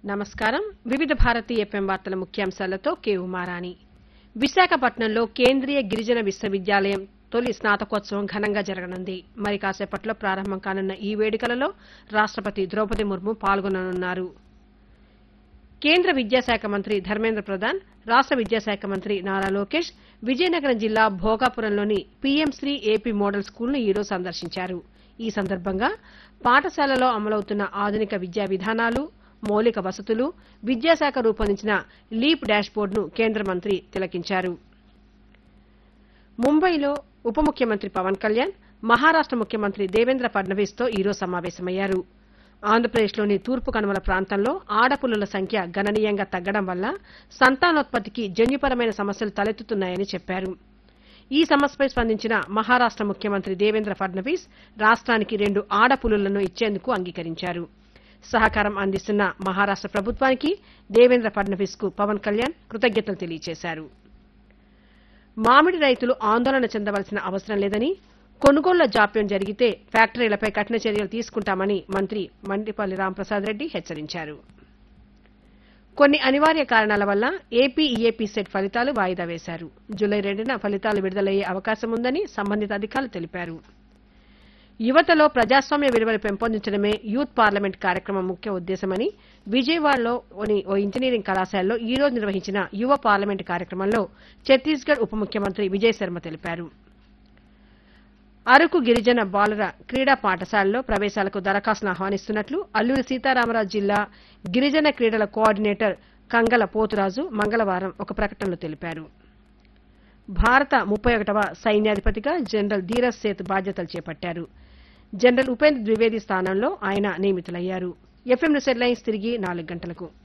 నమస్కారం వివిధ భారతి ఎఫ్ఎం వార్తల ముఖ్యాంశాలతో కె ఉమారాణి విశాఖపట్నంలో కేంద్రీయ గిరిజన విశ్వవిద్యాలయం తొలి స్నాతకోత్సవం ఘనంగా జరగనుంది మరి కాసేపట్లో ప్రారంభం కానున్న ఈ వేడుకలలో రాష్టపతి ద్రౌపది ముర్ము పాల్గొననున్నారు కేంద్ర విద్యాశాఖ మంత్రి ధర్మేంద్ర ప్రధాన్ రాష్ట విద్యాశాఖ మంత్రి నారా లోకేష్ విజయనగరం జిల్లా భోగాపురంలోని పీఎంశ్రీ ఏపీ మోడల్ స్కూల్ను ఈరోజు సందర్శించారు ఈ సందర్భంగా పాఠశాలలో అమలవుతున్న ఆధునిక విద్యా విధానాలు మౌలిక వసతులు విద్యాశాఖ రూపొందించిన లీప్ డాష్బోర్డును కేంద్ర మంత్రి తిలకించారు ముంబైలో ఉప ముఖ్యమంత్రి పవన్ కళ్యాణ్ మహారాష్ట ముఖ్యమంత్రి దేవేంద్ర ఫడ్నవీస్ తో ఈరోజు సమావేశమయ్యారు ఆంధ్రప్రదేశ్లోని తూర్పు కనుమల ప్రాంతంలో ఆడపుల్లుల సంఖ్య గణనీయంగా తగ్గడం వల్ల సంతానోత్పత్తికి జన్యుపరమైన సమస్యలు తలెత్తుతున్నాయని చెప్పారు ఈ సమస్యపై స్పందించిన మహారాష్ట ముఖ్యమంత్రి దేవేంద్ర ఫడ్నవీస్ రాష్ట్రానికి రెండు ఆడపులులను ఇచ్చేందుకు అంగీకరించారు సహకారం అందిస్తున్న మహారాష్ట ప్రభుత్వానికి దేవేంద్ర ఫడ్నవీస్ కు పవన్ కళ్యాణ్ కృతజ్ఞతలు తెలియజేశారు మామిడి రైతులు ఆందోళన చెందవలసిన అవసరం లేదని కొనుగోళ్ల జాప్యం జరిగితే ఫ్యాక్టరీలపై కఠిన చర్యలు తీసుకుంటామని మంత్రి మండిపల్లి రాంప్రసాద్ రెడ్డి హెచ్చరించారు కొన్ని అనివార్య కారణాల వల్ల ఏపీ ఈఏపీ సెట్ ఫలితాలు వాయిదా వేశారు జూలై రెండున ఫలితాలు విడుదలయ్యే అవకాశం ఉందని సంబంధిత అధికారులు తెలిపారు యువతలో ప్రజాస్వామ్య విలువలు పెంపొందించడమే యూత్ పార్లమెంట్ కార్యక్రమం ముఖ్య ఉద్దేశమని విజయవాడలోని ఓ ఇంజనీరింగ్ కళాశాలలో ఈ రోజు నిర్వహించిన యువ పార్లమెంట్ కార్యక్రమంలో ఛత్తీస్గఢ్ ఉప ముఖ్యమంత్రి విజయ్ శర్మ తెలిపారు అరకు గిరిజన బాలుర క్రీడా పాఠశాలలో ప్రవేశాలకు దరఖాస్తును ఆహ్వానిస్తున్నట్లు అల్లూరి సీతారామరాజు జిల్లా గిరిజన క్రీడల కోఆర్డినేటర్ కంగల పోతురాజు మంగళవారం ఒక ప్రకటనలో తెలిపారు భారత ముప్పై ఒకటవ సైన్యాధిపతిగా జనరల్ ధీరజ్ సేత్ బాధ్యతలు చేపట్టారు జనరల్ ఉపేంద్ర ద్వివేది స్థానంలో ఆయన నియమితులయ్యారు ఎఫ్ఎం న్యూస్ హెడ్లైన్స్ తిరిగి నాలుగు గంటలకు